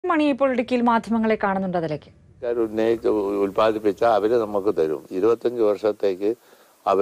മണി ഇപ്പോൾ ഇടുക്കിയിൽ മാധ്യമങ്ങളെ കാണുന്നുണ്ട് അതിലേക്ക് ആൾക്കാർ ഉന്നയിച്ച് ഉൽപ്പാദിപ്പിച്ച അവര് നമുക്ക് തരും ഇരുപത്തഞ്ച് വർഷത്തേക്ക് അവ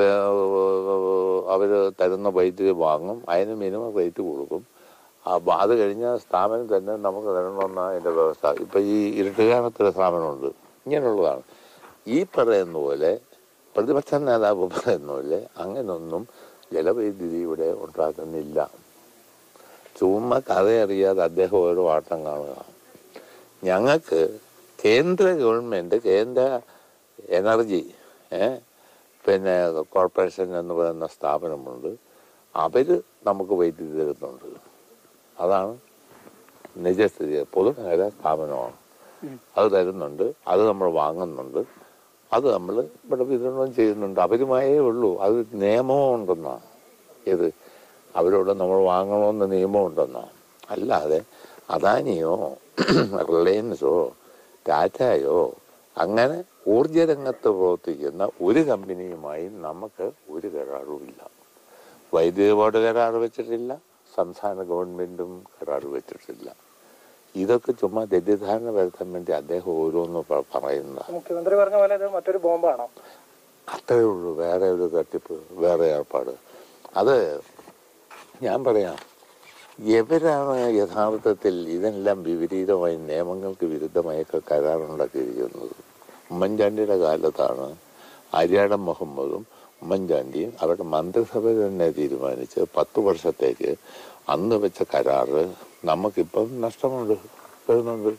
അവര് തരുന്ന വൈദ്യുതി വാങ്ങും അതിന് മിനിമം റേറ്റ് കൊടുക്കും അപ്പൊ അത് കഴിഞ്ഞ സ്ഥാപനം തന്നെ നമുക്ക് തരണമെന്നാണ് അതിന്റെ വ്യവസ്ഥ ഇപ്പൊ ഈ ഇരുട്ടുകാലത്തൊരു സ്ഥാപനമുണ്ട് ഇങ്ങനെയുള്ളതാണ് ഈ പറയുന്ന പോലെ പ്രതിപക്ഷ നേതാവ് പറയുന്ന പോലെ അങ്ങനൊന്നും ജലവൈദ്യുതി ഇവിടെ ഉണ്ടാക്കുന്നില്ല ചുമ്മാ കഥയറിയാതെ അദ്ദേഹം ഓരോ ആട്ടം കാണുക ഞങ്ങൾക്ക് കേന്ദ്ര ഗവൺമെന്റ് കേന്ദ്ര എനർജി ഏ, പിന്നെ കോർപ്പറേഷൻ എന്ന് പറയുന്ന സ്ഥാപനമുണ്ട് അവര് നമുക്ക് വൈദ്യുതി തരുന്നുണ്ട് അതാണ് നിജസ്ഥിതി പൊതുമേഖല സ്ഥാപനമാണ് അത് തരുന്നുണ്ട് അത് നമ്മൾ വാങ്ങുന്നുണ്ട് അത് നമ്മൾ ഇവിടെ വിതരണം ചെയ്യുന്നുണ്ട് അവരുമായേ ഉള്ളൂ അത് നിയമവും ഉണ്ടെന്നാണ് ഇത് അവരോട് നമ്മൾ വാങ്ങണമെന്ന് നിയമം ഉണ്ടെന്നാണ് അല്ലാതെ അദാനിയോ റിലയൻസോ ടാറ്റയോ അങ്ങനെ ഊർജ രംഗത്ത് പ്രവർത്തിക്കുന്ന ഒരു കമ്പനിയുമായി നമുക്ക് ഒരു കരാറുമില്ല വൈദ്യുതി ബോർഡ് കരാർ വെച്ചിട്ടില്ല സംസ്ഥാന ഗവൺമെന്റും കരാർ വെച്ചിട്ടില്ല ഇതൊക്കെ ചുമ്മാ തെറ്റിദ്ധാരണ വരുത്താൻ വേണ്ടി അദ്ദേഹം ഓരോന്ന് പ- പറയുന്നതാണ് മുഖ്യമന്ത്രി പറഞ്ഞ പോലെ ഇത് മറ്റൊരു ബോംബാണോ അത്രേ ഉള്ളൂ വേറെ ഒരു തട്ടിപ്പ് വേറെ ഏർപ്പാട് അത് ഞാൻ പറയാം എവരാണ് യഥാർത്ഥത്തിൽ ഇതെല്ലാം വിപരീതമായി നിയമങ്ങൾക്ക് വിരുദ്ധമായൊക്കെ കരാറുണ്ടാക്കിയിരിക്കുന്നത് ഉമ്മൻചാണ്ടിയുടെ കാലത്താണ് ആര്യാടൻ മുഹമ്മദും ഉമ്മൻചാണ്ടിയും അവരുടെ മന്ത്രിസഭ തന്നെ തീരുമാനിച്ച് പത്ത് വർഷത്തേക്ക് അന്ന് വെച്ച കരാറ് നമുക്കിപ്പം നഷ്ടമുണ്ട് വരുന്നുണ്ട്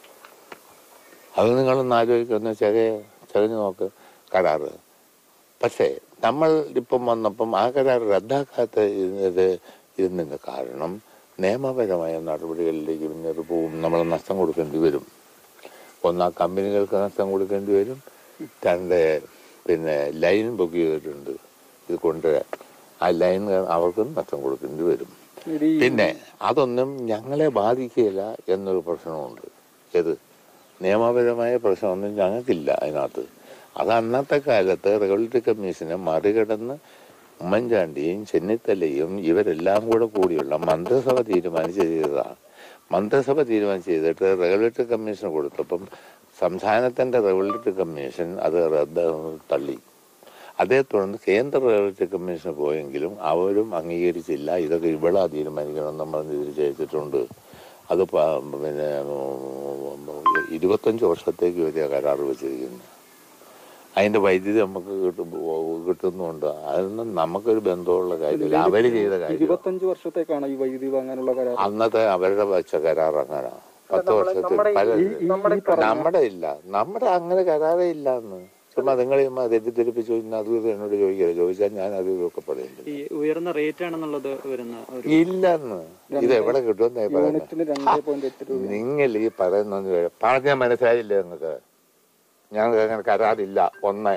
അത് നിങ്ങളൊന്ന് ആലോചിക്കുന്ന ചെറിയ ചെറിഞ്ഞു നോക്ക് കരാറ് പക്ഷേ നമ്മൾ ഇപ്പം വന്നപ്പം ആ കരാർ റദ്ദാക്കാത്ത ഇരുന്നത് ഇരുന്നതിന് കാരണം നിയമപരമായ നടപടികളിലേക്ക് മുന്നേറി പോകും നമ്മൾ നഷ്ടം കൊടുക്കേണ്ടി വരും ഒന്ന് ആ കമ്പനികൾക്ക് നഷ്ടം കൊടുക്കേണ്ടി വരും രണ്ട് പിന്നെ ലൈൻ ബുക്ക് ചെയ്തിട്ടുണ്ട് ഇത് കൊണ്ടുവരാൻ ആ ലൈൻ അവർക്കും നഷ്ടം കൊടുക്കേണ്ടി വരും ഇത് ഈ പിന്നെ അതൊന്നും ഞങ്ങളെ ബാധിക്കില്ല എന്നൊരു പ്രശ്നമുണ്ട് ഏത് നിയമപരമായ പ്രശ്നമൊന്നും ഞങ്ങൾക്കില്ല അതിനകത്ത് അത് അന്നത്തെ കാലത്ത് റെഗുലേറ്ററി കമ്മീഷനെ മറികടന്ന് ഉമ്മൻചാണ്ടിയും ചെന്നിത്തലയും ഇവരെല്ലാം കൂടെ കൂടിയുള്ള മന്ത്രിസഭ തീരുമാനിച്ച് ചെയ്തതാണ് മന്ത്രിസഭ തീരുമാനിച്ച് ചെയ്തിട്ട് റെഗുലേറ്ററി കമ്മീഷൻ കൊടുത്തപ്പം സംസ്ഥാനത്തിന്റെ റെഗുലേറ്ററി കമ്മീഷൻ അത് റദ്ദ തള്ളി അതേ തുടർന്ന് കേന്ദ്ര റെഗുലേറ്ററി കമ്മീഷന് പോയെങ്കിലും അവരും അംഗീകരിച്ചില്ല ഇതൊക്കെ ഇവിടെ തീരുമാനിക്കണം നമ്മൾ തിരിച്ചയച്ചിട്ടുണ്ട് അത് പ- പിന്നെ ഉം, ഇരുപത്തഞ്ച് വർഷത്തേക്ക് വലിയ കരാർ വെച്ചിരിക്കുന്നു അതിന്റെ വൈദ്യുതി നമുക്ക് കിട്ടും കിട്ടുന്നുണ്ട് അതൊന്നും നമുക്കൊരു ബന്ധമുള്ള കാര്യമില്ല അവര് ചെയ്ത കാര്യം ഇരുപത്തഞ്ച് വർഷത്തേക്കാണ് ഈ വൈദ്യുതി വാങ്ങാനുള്ള കരാർ അന്നത്തെ അവരുടെ വെച്ച കരാർ അങ്ങനെ പത്ത് വർഷത്തിൽ പല നമ്മുടെ നമ്മുടെ ഇല്ല നമ്മുടെ അങ്ങനെ കരാറേ ഇല്ല എന്ന് ചുമ്മാ നിങ്ങൾ ചുമ്മാ തെറ്റിദ്ധരിപ്പിച്ചു ഇന്ന് അത് ഇത് എന്നോട് ചോദിക്കരുത് ചോദിച്ചാൽ ഞാൻ അത് ഇതൊക്കെ പറയില്ല ഈ ഉയർന്ന റേറ്റ് ആണെന്നുള്ളത് വരുന്ന ഒരു ഇല്ലെന്ന് ഇത് എവിടെ കിട്ടുമെന്നേ പറയുന്നത് യൂണിറ്റിന് രണ്ടേ പോയിന്റ് എട്ട് രൂപ നിങ്ങൾ ഈ പറയുന്നത് പറഞ്ഞാൽ മനസ്സിലായില്ലേ നിങ്ങൾക്ക് ഞങ്ങൾക്ക് അങ്ങനെ കരാറില്ല ഒന്ന്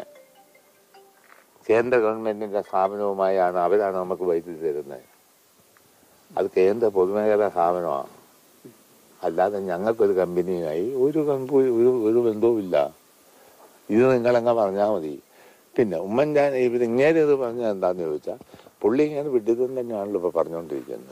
കേന്ദ്ര ഗവൺമെന്റിന്റെ സ്ഥാപനവുമായാണ് അവരാണ് നമുക്ക് വൈദ്യുതി തരുന്നത് അത് കേന്ദ്ര പൊതുമേഖലാ സ്ഥാപനമാണ് അല്ലാതെ ഞങ്ങൾക്കൊരു കമ്പനിയുമായി ഒരു കമ്പ- ഒരു ഒരു ബന്ധവും ഇല്ല ഇത് നിങ്ങളങ്ങ് പറഞ്ഞാൽ മതി പിന്നെ ഉമ്മൻചാണ്ടി ഇവർ ഇങ്ങനെ ഇത് പറഞ്ഞാൽ എന്താന്ന് ചോദിച്ചാൽ പുള്ളി ഇങ്ങനെ വിഡിതം തന്നെയാണല്ലോ ഇപ്പൊ പറഞ്ഞുകൊണ്ടിരിക്കുന്നത്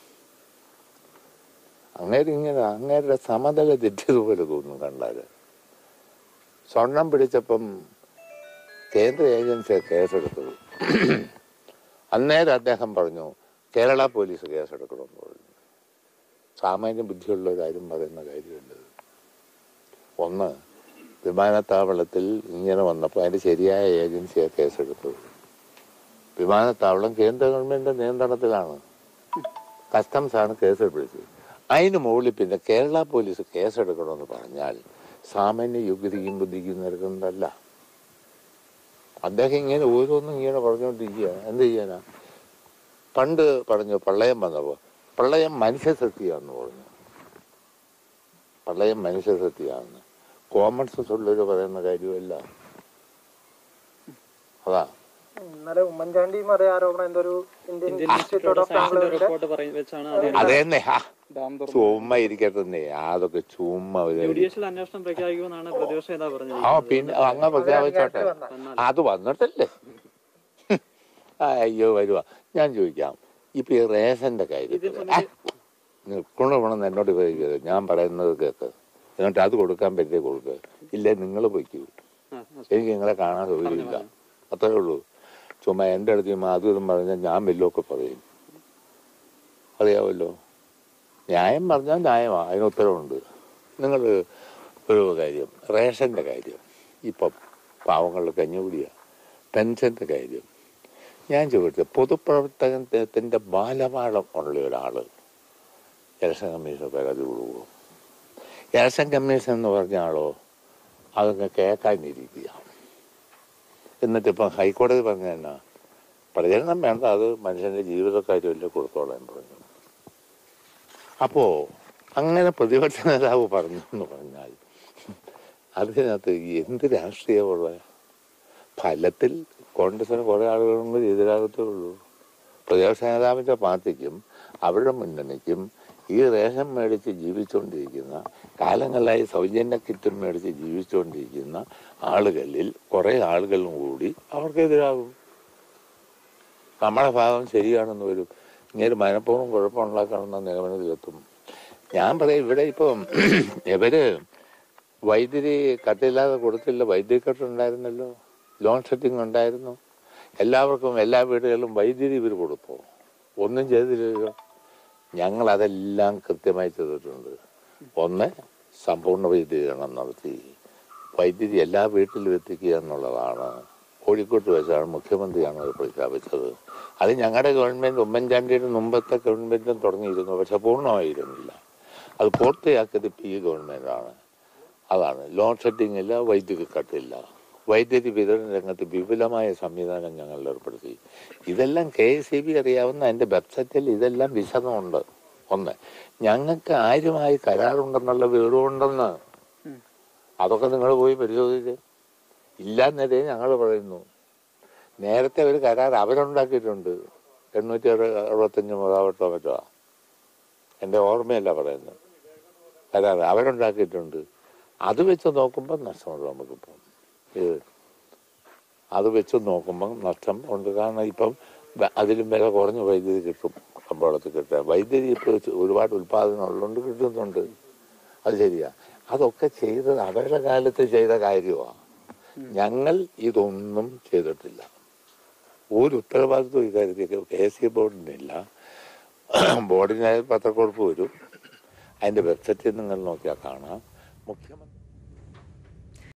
അങ്ങേര് ഇങ്ങനെ അങ്ങേരുടെ സമതല തെറ്റിയതുപോലെ തോന്നും കണ്ടാല് സ്വർണം പിടിച്ചപ്പം കേന്ദ്ര ഏജൻസി കേസെടുത്തത് അന്നേരം അദ്ദേഹം പറഞ്ഞു കേരള പോലീസ് കേസെടുക്കണമെന്ന് പറഞ്ഞു സാമാന്യ ബുദ്ധിയുള്ളവരാരും പറയുന്ന കാര്യമല്ലത് ഒന്ന് വിമാനത്താവളത്തിൽ ഇങ്ങനെ വന്നപ്പോൾ അതിന്റെ ശരിയായ ഏജൻസിയെ കേസെടുത്തത് വിമാനത്താവളം കേന്ദ്ര ഗവൺമെന്റിന്റെ നിയന്ത്രണത്തിലാണ് കസ്റ്റംസ് ആണ് കേസ് പിടിച്ചത് അതിന് മുകളിൽ പിന്നെ കേരള പോലീസ് കേസെടുക്കണമെന്ന് പറഞ്ഞാൽ സാമാന്യ യോഗ്യതയും ബുദ്ധിക്കും നിരക്കുന്നതല്ല അദ്ദേഹം ഇങ്ങനെ ഓരോന്നും ഇങ്ങനെ പറഞ്ഞുകൊണ്ടിരിക്കുക എന്ത് ചെയ്യാനാ പണ്ട് പറഞ്ഞു പ്രളയം വന്നപ്പോ പ്രളയം മനുഷ്യസൃഷ്ടിയാന്ന് പറഞ്ഞു പ്രളയം മനുഷ്യസൃഷ്ടിയാന്ന് കോമൺ സെൻസ് ഉള്ളവര് പറയുന്ന കാര്യമല്ല അതാ ഇന്നലെ ഉമ്മൻചാണ്ടിയും അതേ ആരോപണം എന്തോ ഒരു ഇന്ത്യൻ ഇന്ത്യൻ ഇൻസ്റ്റിറ്റ്യൂട്ട് ഓഫ് സയൻസിന്റെ ബാംഗ്ലൂരിന്റെ റിപ്പോർട്ട് പറയ- വെച്ചാണ് അത് അതേന്നെ ഹാ, ഡാം തുറന്നു ചുമ്മാ ഇരിക്കട്ടെന്നേ അതൊക്കെ ചുമ്മാ ഒരു ജുഡീഷ്യൽ അന്വേഷണം പ്രഖ്യാപിക്കുമെന്നാണ് പ്രതിപക്ഷ നേതാവ് പറഞ്ഞത് ആ പിന്നെ അങ്ങ് പ്രഖ്യാപിച്ചോട്ടെ വന്നാൽ അത് വന്നിട്ടല്ലേ ആ, അയ്യോ വരുവാ ഞാൻ ചോദിക്കാം ഇപ്പൊ ഈ റേഷന്റെ ഇതിൽ കാര്യത്തിൽ സമിതി നിൽക്കണ വേണമെന്ന് എന്നോട് ഉപയോഗിക്കരുത് ഞാൻ പറയുന്നത് കേൾക്ക് എന്നിട്ട് അത് കൊടുക്കാൻ പറ്റിയ കൊടുക്കുക ഇല്ലേ നിങ്ങൾ പൊയ്ക്കൂ ആ, ആ, എനിക്ക് നിങ്ങളെ കാണാൻ സൗകര്യമില്ല അത്രേ ഉള്ളൂ ചുമ്മാ എൻ്റെ അടുത്ത് ചുമ്മാ അതും ഇതും പറഞ്ഞാൽ ഞാൻ വല്ലതൊക്കെ പറയും അറിയാമല്ലോ ന്യായം പറഞ്ഞാൽ ന്യായമാണ് അതിന് ഉത്തരവുണ്ട് നിങ്ങൾ ഒരു കാര്യം റേഷൻ്റെ കാര്യം ഇപ്പം പാവങ്ങളുടെ കഞ്ഞുകൂടിയ പെൻഷൻ്റെ കാര്യം ഞാൻ ചോദിച്ചത് പൊതുപ്രവർത്തനത്തിൻ്റെ ബാലപാഠം ഉള്ള ഒരാൾ ഇലക്ഷൻ കമ്മീഷൻ പരാതി കൊടുക്കുമോ ഇലക്ഷൻ കമ്മീഷൻ എന്ന് പറഞ്ഞ ആളോ അതൊക്കെ കേൾക്കാനിരിക്കുക എന്നിട്ട് ഇപ്പം ഹൈക്കോടതി പറഞ്ഞ എന്നാ പ്രചരണം വേണ്ട അത് മനുഷ്യന്റെ ജീവിതക്കാര്യമല്ലേ കൊടുത്തോളാൻ പറഞ്ഞു അപ്പോ അങ്ങനെ പ്രതിപക്ഷ നേതാവ് പറഞ്ഞു എന്ന് പറഞ്ഞാൽ അതിനകത്ത് എന്ത് രാഷ്ട്രീയമുള്ള ഫലത്തിൽ കോൺഗ്രസിന് കുറെ ആളുകളും കൂടി എതിരാകത്തേ ഉള്ളൂ പ്രതിപക്ഷ നേതാവിന്റെ പാർട്ടിക്കും അവരുടെ മുന്നണിക്കും ഈ റേഷൻ മേടിച്ച് ജീവിച്ചുകൊണ്ടിരിക്കുന്ന കാലങ്ങളായി സൗജന്യ കിറ്റും മേടിച്ച് ജീവിച്ചുകൊണ്ടിരിക്കുന്ന ആളുകളിൽ കുറെ ആളുകളും കൂടി അവർക്കെതിരാകും നമ്മുടെ ഭാഗം ശരിയാണെന്ന് വരും ഇങ്ങനെ മനഃപൂർവ്വം കുഴപ്പമുണ്ടാക്കണമെന്ന നിഗമനത്തിലെത്തും ഞാൻ പറയാം ഇവിടെ ഇപ്പം ഇവര് വൈദ്യുതി കട്ടില്ലാതെ കൊടുത്തില്ല വൈദ്യുതി കട്ടുണ്ടായിരുന്നല്ലോ ലോൺ സെറ്റിംഗ് ഉണ്ടായിരുന്നു എല്ലാവർക്കും എല്ലാ വീടുകളിലും വൈദ്യുതി ഇവർ കൊടുത്തു ഒന്നും ചെയ്തില്ലല്ലോ ഞങ്ങൾ അതെല്ലാം കൃത്യമായി ചെയ്തിട്ടുണ്ട് ഒന്ന് സമ്പൂർണ്ണ വൈദ്യുതീകരണം നടത്തി വൈദ്യുതി എല്ലാ വീട്ടിലും എത്തിക്കുക എന്നുള്ളതാണ് കോഴിക്കോട്ട് വെച്ചാണ് മുഖ്യമന്ത്രിയാണ് അത് പ്രഖ്യാപിച്ചത് അത് ഞങ്ങളുടെ ഗവൺമെന്റ് ഉമ്മൻചാണ്ടിയുടെ മുമ്പത്തെ ഗവൺമെന്റും തുടങ്ങിയിരുന്നു പക്ഷെ പൂർണ്ണമായിരുന്നില്ല അത് പൂർത്തിയാക്കിയത് ഇപ്പം ഈ ഗവൺമെന്റാണ് അതാണ് ലോൺ ഷെഡിങ് ഇല്ല വൈദ്യുതി കട്ടില്ല വൈദ്യുതി വിതരണ രംഗത്ത് വിപുലമായ സംവിധാനം ഞങ്ങൾ ഏർപ്പെടുത്തി ഇതെല്ലാം കെ എസ് ഇ ബി അറിയാവുന്ന എൻ്റെ വെബ്സൈറ്റിൽ ഇതെല്ലാം വിശദമുണ്ട് ഒന്ന് ഞങ്ങൾക്ക് ആരുമായി കരാറുണ്ടെന്നുള്ള വിവരമുണ്ടെന്ന് അതൊക്കെ നിങ്ങൾ പോയി പരിശോധിച്ച് ഇല്ലാന്നതേ ഞങ്ങൾ പറയുന്നു നേരത്തെ ഒരു കരാർ അവരുണ്ടാക്കിയിട്ടുണ്ട് എണ്ണൂറ്റി അറു- അറുപത്തഞ്ച് മെഗാവട്ടോ മറ്റോ എൻ്റെ ഓർമ്മയല്ല പറയുന്നത് കരാർ അവരുണ്ടാക്കിയിട്ടുണ്ട് അത് വെച്ച് നോക്കുമ്പോൾ നഷ്ടമുണ്ട് നമുക്കിപ്പം ഇത് അത് വെച്ച് നോക്കുമ്പോൾ നഷ്ടം ഉണ്ട് കാരണം ഇപ്പം വ- അതിലും വില കുറഞ്ഞ വൈദ്യുതി കിട്ടും കമ്പോളത്തിൽ കിട്ടുക വൈദ്യുതി ഇപ്പോൾ ഒരുപാട് ഉൽപാദനം ഉള്ളതുകൊണ്ട് കിട്ടുന്നുണ്ട് അത് ശരിയാ അതൊക്കെ ചെയ്തത് അവരുടെ കാലത്ത് ചെയ്ത കാര്യമാണ് ഞങ്ങൾ ഇതൊന്നും ചെയ്തിട്ടില്ല ഒരു ഉത്തരവാദിത്വം ഇക്കാര്യത്തിൽ കെ എസ് സി ബോർഡിനില്ല ബോർഡിനായ പത്രക്കുറിപ്പ് വരും അതിന്റെ വെബ്സൈറ്റിൽ നിങ്ങൾ നോക്കിയാൽ കാണാം മുഖ്യമന്ത്രി